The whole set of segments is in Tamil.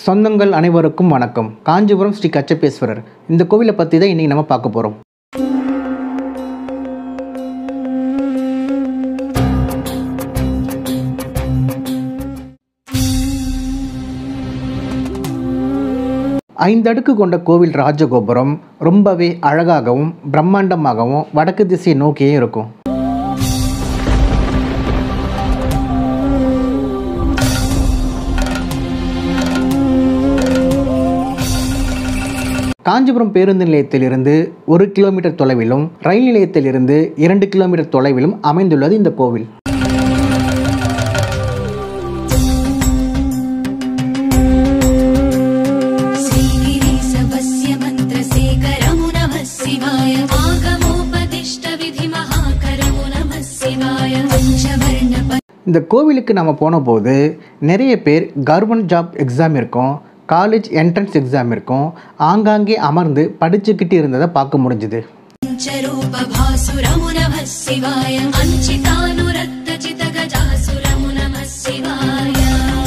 சொந்தங்கள் அனைவருக்கும் வணக்கம் காஞ்சிபுரம் ஸ்ரீ கச்சபேஸ்வரர் இந்த கோவிலை பற்றி தான் இன்றைக்கி நம்ம பார்க்க போகிறோம் ஐந்தடுக்கு கொண்ட கோவில் ராஜகோபுரம் ரொம்பவே அழகாகவும் பிரம்மாண்டமாகவும் வடக்கு திசையை நோக்கியே இருக்கும் காஞ்சிபுரம் பேருந்து நிலையத்திலிருந்து ஒரு கிலோமீட்டர் தொலைவிலும் ரயில் நிலையத்திலிருந்து இரண்டு கிலோமீட்டர் தொலைவிலும் அமைந்துள்ளது இந்த கோவில் श्रीगिरीशवस्य मन्त्रसेकरमु नमः शिवाय आगमोपदिष्टविधिमहाकरमु नमः शिवाय पञ्चवर्ण இந்த கோவிலுக்கு நம்ம போன போது நிறைய பேர் கவர்மெண்ட் ஜாப் எக்ஸாம் இருக்கும் காலேஜ் என்ட்ரன்ஸ் எக்ஸாம் இருக்கும் ஆங்காங்கே அமர்ந்து படிச்சுக்கிட்டு இருந்ததை பார்க்க முடிஞ்சுது पञ्चरूपभासुरमु नमः शिवाय अञ्चितानुरक्तचितगजासुरमु नमः शिवाय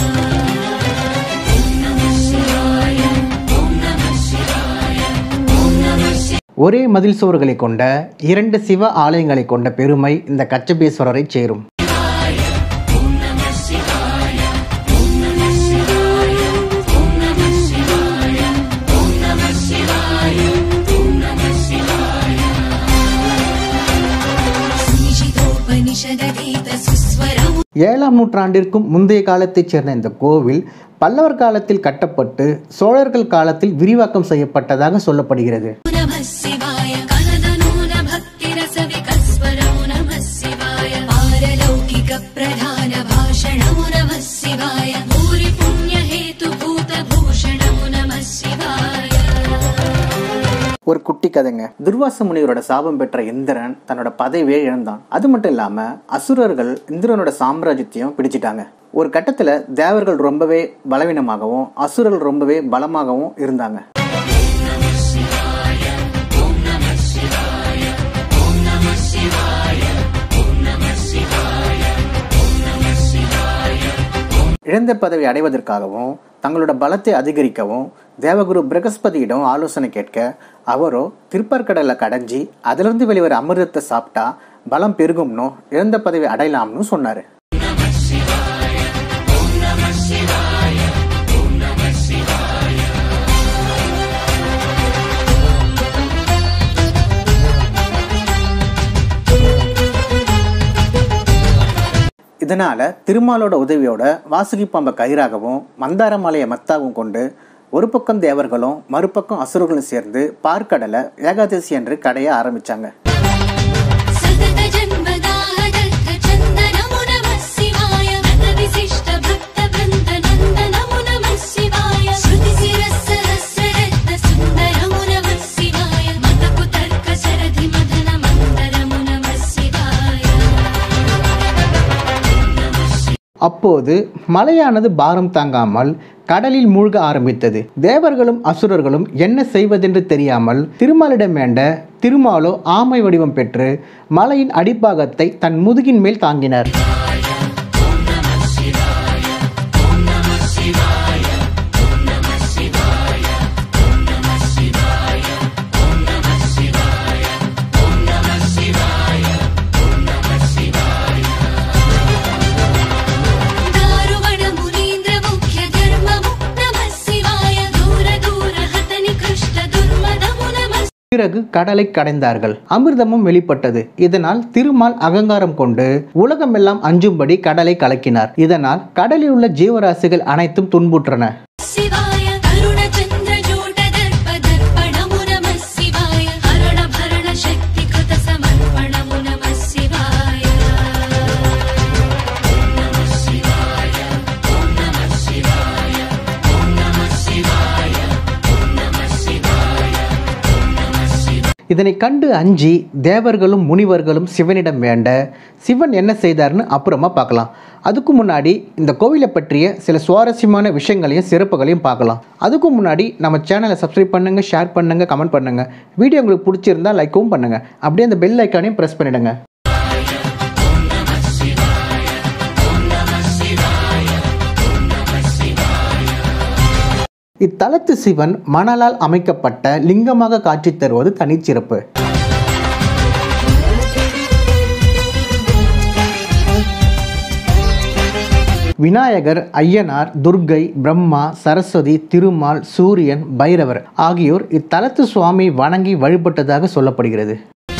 ॐ नमः शिवाय ॐ नमः शिवाय ॐ नमः शिवाय ஒரே மதில் சுவர்களை கொண்ட இரண்டு சிவ ஆலயங்களை கொண்ட பெருமை இந்த கச்சபேஸ்வரரை சேரும் ॐ नमः शिवाय ॐ नमः शिवाय ॐ नमः शिवाय ॐ नमः शिवाय ॐ नमः शिवाय सुनिशितोपनिषदधीत सुस्वरमु ஏழாம் நூற்றாண்டிற்கும் முந்தைய காலத்தைச் சேர்ந்த இந்த கோவில் பல்லவர் காலத்தில் கட்டப்பட்டு சோழர்கள் காலத்தில் விரிவாக்கம் செய்யப்பட்டதாக சொல்லப்படுகிறது नमः शिवाय कनदनून भक्तिरसविकस्वरमु नमः शिवाय पारलौकिकप्रधानभाषणमु नमः शिवाय भूरि पुण्यहेतुभूतभूषणमु नमः शिवाय ஒரு குட்டி கதைங்க துர்வாச முனிவரோட சாபம் பெற்ற இந்திரன் தன்னோட பதவியை இழந்தான் அது மட்டும் இல்லாம அசுரர்கள் இந்திரனோட சாம்ராஜ்யத்தையும் பிடிச்சிட்டாங்க ஒரு கட்டத்துல தேவர்கள் ரொம்பவே பலவீனமாகவும் அசுரர்கள் ரொம்பவே பலமாகவும் இருந்தாங்க இழந்த பதவி அடைவதற்காகவும் தங்களோட பலத்தை அதிகரிக்கவும் தேவகுரு பிரகஸ்பதியிடம் ஆலோசனை கேட்க அவரோ திருப்பற்கடலை கடைஞ்சி அதிலிருந்து வெளிவர அமிர்தத்தை சாப்பிட்டா பலம் பெருகும்னு இழந்த பதவி அடையலாம்னு சொன்னாரு இதனால திருமாலோட உதவியோட வாசுகி பாம்பை கயிறாகவும் மந்தார மலையை மத்தாகவும் கொண்டு ஒரு பக்கம் தேவர்களும் மறுபக்கம் அசுரர்களும் சேர்ந்து பார்க்கடலை ஏகாதசி என்று கடைய ஆரம்பிச்சாங்க सततजन्मदाहदत्तचन्दनमु नमः शिवाय नतविशिष्टभक्तवृन्दनन्दनमु नमः शिवाय श्रुतिशिरःसहस्ररत्नसुन्दरमु नमः शिवाय मतकुतर्कशरधिमदनमन्दरमु नमः शिवाय அப்போது மலையானது பாரம் தாங்காமல் கடலில் மூழ்க ஆரம்பித்தது தேவர்களும் அசுரர்களும் என்ன செய்வதென்று தெரியாமல் திருமாலிடம் வேண்ட திருமாலோ ஆமை வடிவம் பெற்று மலையின் அடிப்பாகத்தை தன் முதுகின் மேல் தாங்கினார் दारुवणमुनीन्द्रमुख्यधर्ममु नमः शिवाय दूरदूरहतनिकृष्टदुर्मदमु नमः பிறகு கடலை கடைந்தார்கள் அமிர்தமும் வெளிப்பட்டது இதனால் திருமால் அகங்காரம் கொண்டு உலகமெல்லாம் அஞ்சும்படி கடலை கலக்கினார் இதனால் கடலில் உள்ள ஜீவராசிகள் அனைத்தும் துன்புற்றன शिवाय अरुणचन्द्रजोटदर्पदर्पणमु नमः शिवाय हरणभरणशक्तिकृतसमर्पणमु नमः शिवाय இதனை கண்டு அஞ்சி தேவர்களும் முனிவர்களும் சிவனிடம் வேண்ட சிவன் என்ன செய்தார்னு அப்புறமா பார்க்கலாம் அதுக்கு முன்னாடி இந்த கோவிலை பற்றிய சில சுவாரஸ்யமான விஷயங்களையும் சிறப்புகளையும் பார்க்கலாம் அதுக்கு முன்னாடி நம்ம சேனலை சப்ஸ்கிரைப் பண்ணுங்க ஷேர் பண்ணுங்க கமெண்ட் பண்ணுங்க வீடியோ உங்களுக்கு பிடிச்சிருந்தா லைக்கவும் பண்ணுங்க அப்படியே அந்த பெல் ஐக்கானையும் ப்ரெஸ் பண்ணிடுங்க இத்தலத்து சிவன் மணலால் அமைக்கப்பட்ட லிங்கமாக காட்சி தருவது தனிச்சிறப்பு விநாயகர் ஐயனார் துர்க்கை பிரம்மா சரஸ்வதி திருமால் சூரியன் பைரவர் ஆகியோர் இத்தலத்து சுவாமி வணங்கி வழிபட்டதாக சொல்லப்படுகிறது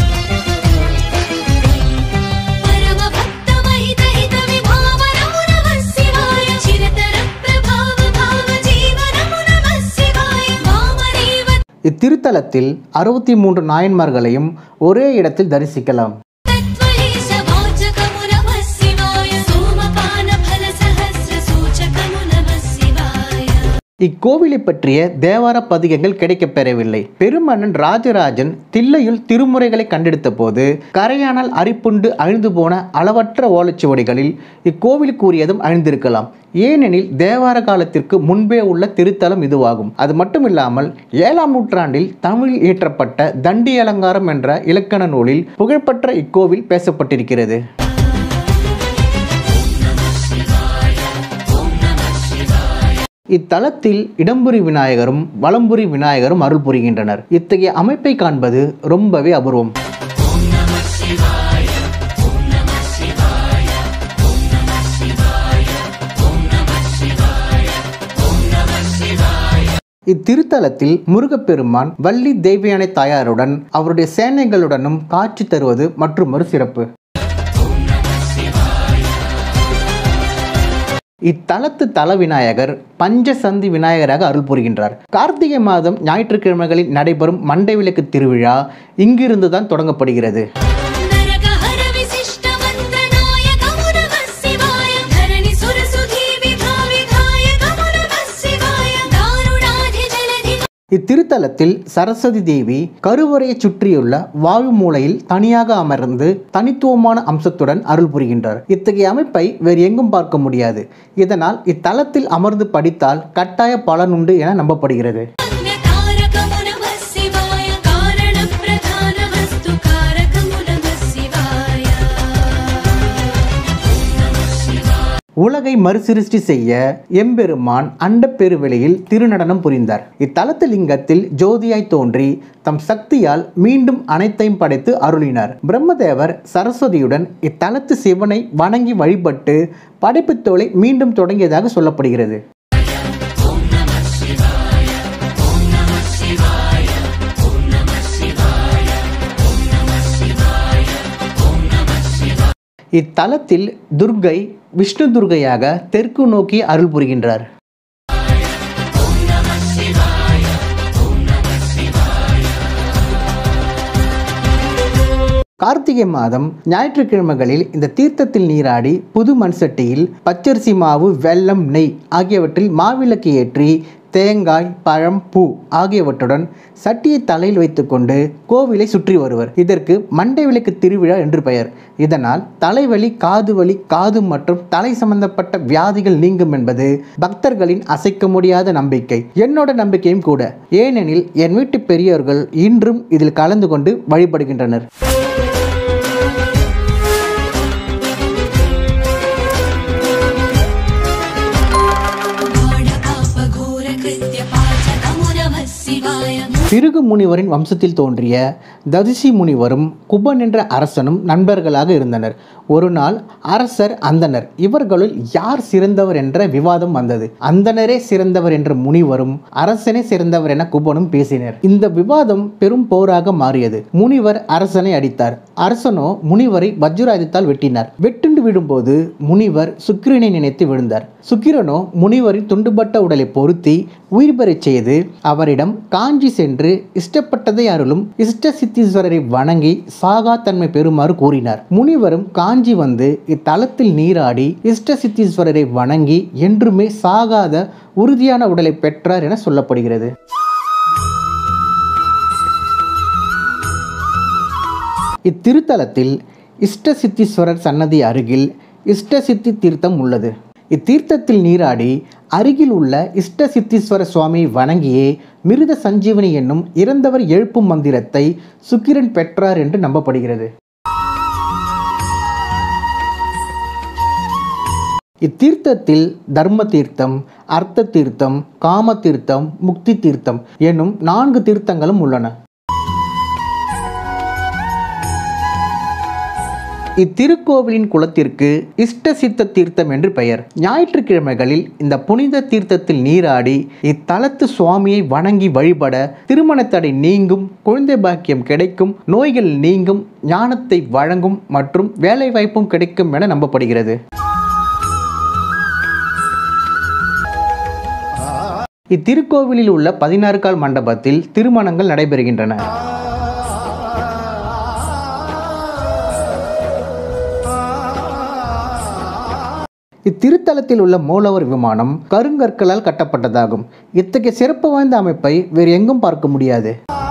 परमभक्तमहितहितविभावनमो नमः शिवाय चिरतरप्रभावभावजीवनमो नमः शिवाय वामदेव இத்திருத்தலத்தில் அறுபத்தி மூன்று நாயன்மார்களையும் ஒரே இடத்தில் தரிசிக்கலாம் तत्त्वहेशवाचकमो नमः शिवाय सोमपानफलसहस्रसूचकमो नमः शिवाय இக்கோவிலை பற்றிய தேவார பதிகங்கள் கிடைக்கப் பெறவில்லை பெருமன்னன் ராஜராஜன் தில்லையுள் திருமுறைகளை கண்டெடுத்த போது கரையானால் அரிப்புண்டு அழிந்து போன அளவற்ற ஓலைச்சுவடிகளில் இக்கோவில் கூறியதும் அழிந்திருக்கலாம் ஏனெனில் தேவார காலத்திற்கு முன்பே உள்ள திருத்தலம் இதுவாகும் அது மட்டுமில்லாமல் ஏழாம் நூற்றாண்டில் தமிழில் இயற்றப்பட்ட தண்டி அலங்காரம் என்ற இலக்கண நூலில் புகழ்பெற்ற இக்கோவில் பேசப்பட்டிருக்கிறது இத்தலத்தில் இடம்புரி விநாயகரும் வலம்புரி விநாயகரும் அருள் புரிகின்றனர் இத்தகைய அமைப்பை காண்பது ரொம்பவே அபூர்வம் இத்திருத்தலத்தில் முருகப்பெருமான் வள்ளி தேவியானை தாயாருடன் அவருடைய சேனைகளுடனும் காட்சி தருவது மற்றொரு சிறப்பு இத்தலத்து தல விநாயகர் பஞ்சசந்தி விநாயகராக அருள் புரிகின்றார் கார்த்திகை மாதம் ஞாயிற்றுக்கிழமைகளில் நடைபெறும் மண்டை விளக்கு திருவிழா இங்கிருந்து தான் தொடங்கப்படுகிறது नरकहर विशिष्टमन्त्रनायकमो नमः शिवाय धरणिसुरसुधी विधाविधायकमो नमः शिवाय दारुणाधिजलधि இத்திருத்தலத்தில் சரஸ்வதி தேவி கருவறையை சுற்றியுள்ள வாயு மூலையில் தனியாக அமர்ந்து தனித்துவமான அம்சத்துடன் அருள் புரிகின்றார் இத்தகைய அமைப்பை வேறு எங்கும் பார்க்க முடியாது இதனால் இத்தலத்தில் அமர்ந்து படித்தால் கட்டாய பலனுண்டு என நம்பப்படுகிறது तारकमो नमः शिवाय कारणप्रधानवस्तु कारकमो नमः शिवाय உலகை மறுசிருஷ்டி செய்ய எம்பெருமான் அண்டப்பெருவெளியில் திருநடனம் புரிந்தார் இத்தலத்து லிங்கத்தில் ஜோதியாய் தோன்றி தம் சக்தியால் மீண்டும் அனைத்தையும் படைத்து அருளினார் பிரம்மதேவர் சரஸ்வதியுடன் இத்தலத்து சிவனை வணங்கி வழிபட்டு படைப்புத் தொழிலை மீண்டும் தொடங்கியதாக சொல்லப்படுகிறது இத்தலத்தில் துர்க்கை விஷ்ணு துர்க்கையாக தெற்கு நோக்கி அருள் புரிகின்றார் கார்த்திகை மாதம் ஞாயிற்றுக்கிழமைகளில் இந்த தீர்த்தத்தில் நீராடி புது மண்சட்டியில் பச்சரிசி மாவு வெல்லம் நெய் ஆகியவற்றில் மாவிளக்கு ஏற்றி தேங்காய் பழம் பூ ஆகியவற்றுடன் சட்டியை தலையில் வைத்துக்கொண்டு கோவிலை சுற்றி வருவர் இதற்கு மண்டை விளக்கு திருவிழா என்று பெயர் இதனால் தலைவலி காது வலி காது மற்றும் தலை சம்பந்தப்பட்ட வியாதிகள் நீங்கும் என்பது பக்தர்களின் அசைக்க முடியாத நம்பிக்கை என்னோட நம்பிக்கையும் கூட ஏனெனில் என் வீட்டு பெரியோர்கள் இன்றும் இதில் கலந்து கொண்டு வழிபடுகின்றனர் घोरकृत्य पाचकमो नमः शिवाय பிருகு முனிவரின் வம்சத்தில் தோன்றிய ததிசி முனிவரும் குபன் என்ற அரசனும் நண்பர்களாக இருந்தனர் ஒரு நாள் அரசர் அந்தனர் இவர்களுள் யார் சிறந்தவர் என்ற விவாதம் வந்தது அந்தனரே சிறந்தவர் என்ற முனிவரும் அரசனே சிறந்தவர் என குபனும் பேசினர் இந்த விவாதம் பெரும் போராக மாறியது முனிவர் அரசனை அடித்தார் அரசனோ முனிவரை வஜ்ராயுதத்தால் வெட்டினார் வெட்டுண்டு விடும்போது முனிவர் சுக்கிரனை நினைத்து விழுந்தார் சுக்கிரனோ முனிவரின் துண்டுபட்ட உடலை பொருத்தி உயிர் பெறச் செய்து அவரிடம் காஞ்சி சென்று இஷ்டப்பட்டதை அருளும் இஷ்ட சித்தீஸ்வரரை வணங்கி சாகா தன்மை பெறுமாறு கூறினார் முனிவரும் காஞ்சி வந்து இத்தலத்தில் நீராடி இஷ்ட சித்தீஸ்வரரை வணங்கி என்றுமே சாகாத உறுதியான உடலை பெற்றார் என சொல்லப்படுகிறது இத்திருத்தலத்தில் இஷ்ட சித்தீஸ்வரர் சன்னதி அருகில் இஷ்ட சித்தி தீர்த்தம் உள்ளது இத்தீர்த்தத்தில் நீராடி அருகில் உள்ள இஷ்ட சித்தீஸ்வர சுவாமியை வணங்கியே மிருத சஞ்சீவனி என்னும் இறந்தவர் எழுப்பும் மந்திரத்தை சுக்கிரன் பெற்றார் என்று நம்பப்படுகிறது இத்தீர்த்தத்தில் தர்ம தீர்த்தம் அர்த்த தீர்த்தம் காம தீர்த்தம் முக்தி தீர்த்தம் என்னும் நான்கு தீர்த்தங்களும் உள்ளன இத்திருக்கோவிலின் குளத்திற்கு இஷ்ட சித்த தீர்த்தம் என்று பெயர் ஞாயிற்றுக்கிழமைகளில் இந்த புனித தீர்த்தத்தில் நீராடி இத்தலத்து சுவாமியை வணங்கி வழிபட திருமண தடை நீங்கும் குழந்தை பாக்கியம் கிடைக்கும் நோய்கள் நீங்கும் ஞானத்தை வழங்கும் மற்றும் வேலைவாய்ப்பும் கிடைக்கும் என நம்பப்படுகிறது இத்திருக்கோவிலில் உள்ள பதினாறு கால் மண்டபத்தில் திருமணங்கள் நடைபெறுகின்றன இத்திருத்தலத்தில் உள்ள மூலவர் விமானம் கருங்கற்களால் கட்டப்பட்டதாகும் இத்தகைய சிறப்பு வாய்ந்த அமைப்பை வேறு எங்கும் பார்க்க முடியாது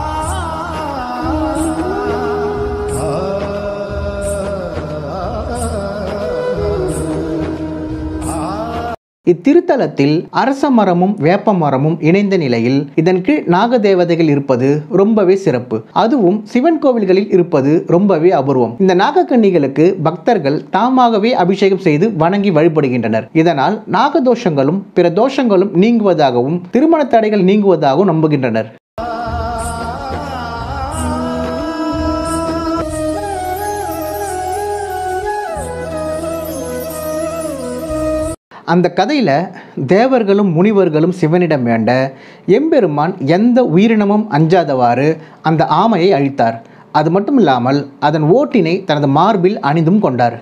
இத்திருத்தலத்தில் அரச மரமும் வேப்ப மரமும் இணைந்த நிலையில் இதன் கீழ் நாகதேவதைகள் இருப்பது ரொம்பவே சிறப்பு அதுவும் சிவன் கோவில்களில் இருப்பது ரொம்பவே அபூர்வம் இந்த நாகக்கன்னிகளுக்கு பக்தர்கள் தாமாகவே அபிஷேகம் செய்து வணங்கி வழிபடுகின்றனர் இதனால் நாகதோஷங்களும் பிற தோஷங்களும் நீங்குவதாகவும் திருமண தடைகள் நீங்குவதாகவும் நம்புகின்றனர் அந்த கதையில் தேவர்களும் முனிவர்களும் சிவனிடம் வேண்ட எம்பெருமான் எந்த உயிரினமும் அஞ்சாதவாறு அந்த ஆமையை அழித்தார் அது மட்டும் இல்லாமல் அதன் ஓட்டினை தனது மார்பில் அணிந்தும் கொண்டார்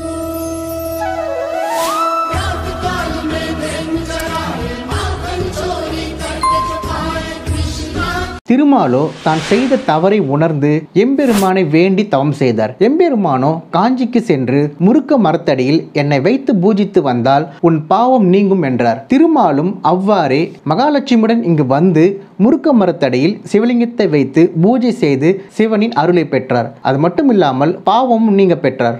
திருமாலோ தான் செய்த தவறை உணர்ந்து எம்பெருமானை வேண்டி தவம் செய்தார் எம்பெருமானோ காஞ்சிக்கு சென்று முறுக்க மரத்தடியில் என்னை வைத்து பூஜித்து வந்தால் உன் பாவம் நீங்கும் என்றார் திருமாலும் அவ்வாறே மகாலட்சுமியுடன் இங்கு வந்து முறுக்க மரத்தடியில் சிவலிங்கத்தை வைத்து பூஜை செய்து சிவனின் அருளை பெற்றார் அது மட்டும் இல்லாமல் பாவமும் நீங்க பெற்றார்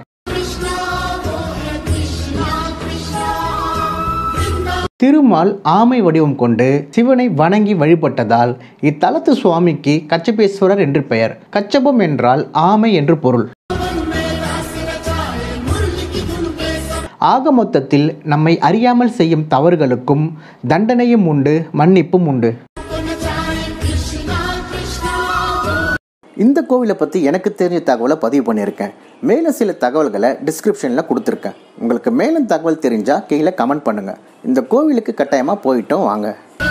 திருமால் ஆமை வடிவம் கொண்டு சிவனை வணங்கி வழிபட்டதால் இத்தலத்து சுவாமிக்கு கச்சபேஸ்வரர் என்று பெயர் கச்சபம் என்றால் ஆமை என்று பொருள் ஆக மொத்தத்தில் நம்மை அறியாமல் செய்யும் தவறுகளுக்கும் தண்டனையும் உண்டு மன்னிப்பும் உண்டு இந்த கோவிலை பற்றி எனக்கு தெரிஞ்ச தகவலை பதிவு பண்ணியிருக்கேன் மேலும் சில தகவல்களை டிஸ்கிரிப்ஷனில் கொடுத்துருக்கேன் உங்களுக்கு மேலும் தகவல் தெரிஞ்சால் கீழே கமெண்ட் பண்ணுங்கள் இந்த கோவிலுக்கு கட்டாயமாக போயிட்டோம் வாங்க